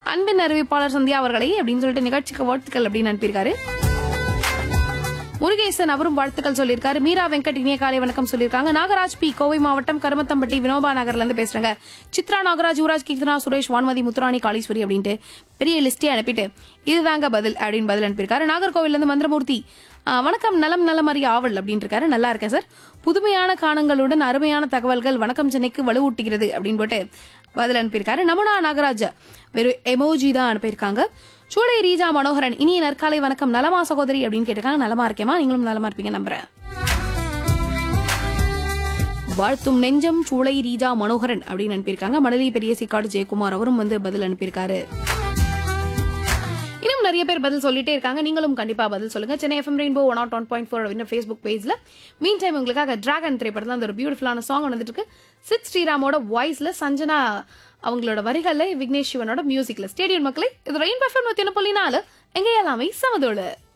அன்பின் அறிவிப்பாளர் சந்தியா அவர்களை அப்படின்னு சொல்லிட்டு நிகழ்ச்சிக்கு வாழ்த்துக்கள் அப்படின்னு அனுப்பியிருக்காரு முருகேசன் அவரும் வாழ்த்துக்கள் சொல்லியிருக்காரு மீரா வெங்கட் இனிய காலை வணக்கம் சொல்லியிருக்காங்க நாகராஜ் பி கோவை மாவட்டம் கருமத்தம்பட்டி வினோபா நகர்ல இருந்து பேசுறாங்க சித்ரா நாகராஜ் யுவராஜ் கீர்த்தனா சுரேஷ் வான்மதி முத்துராணி காளீஸ்வரி அப்படின்ட்டு பெரிய லிஸ்டே அனுப்பிட்டு இதுதாங்க பதில் அப்படின்னு பதில் அனுப்பியிருக்காரு நாகர்கோவில்ல இருந்து மந்திரமூர்த்தி ஆ, வணக்கம் நலம் நலம் அறிய ஆவல் அப்படின்னு இருக்காரு நல்லா இருக்கேன் சார் புதுமையான காணங்களுடன் அருமையான தகவல்கள் வணக்கம் சென்னைக்கு வலுவூட்டுகிறது அப்படின்னு போட்டு பதில் அனுப்பியிருக்காரு நமுனா நாகராஜ் வெறும் எமோஜி தான் அனுப்பியிருக்காங்க சூளை ரீஜா மனோகரன் இனிய நற்காலை வணக்கம் நலமா சகோதரி அப்படின்னு கேட்டிருக்காங்க நலமா இருக்கேமா நீங்களும் நலமா இருப்பீங்க நம்புறேன் வாழ்த்தும் நெஞ்சம் சூளை ரீஜா மனோகரன் அப்படின்னு அனுப்பியிருக்காங்க மணலி பெரிய சிக்காடு ஜெயக்குமார் அவரும் வந்து பதில் அனுப்பியிருக்காரு இன்னும் நிறைய பேர் பதில் சொல்லிட்டே இருக்காங்க நீங்களும் கண்டிப்பா பதில் சொல்லுங்க Chennai FM rainbow one nought one point four அப்படின்னு ஃபேஸ்புக் பேஜ்ல மீன் டைம் உங்களுக்காக டிராகன் திரைப்படத்தில் அந்த ஒரு பியூட்டிஃபுல்லான சாங் வந்துட்டு இருக்கு சித் ஸ்ரீராமோட வாய்ஸ்ல சஞ்சனா அவங்களோட வரிகள்ல விக்னேஷ் சிவனோட மியூசிக்ல ஸ்டேடியம் மக்களை இது ரெயின் பஃபம் நூத்தி ஒன்று புள்ளி நாலு எங்க எல்லாமே சமதோடு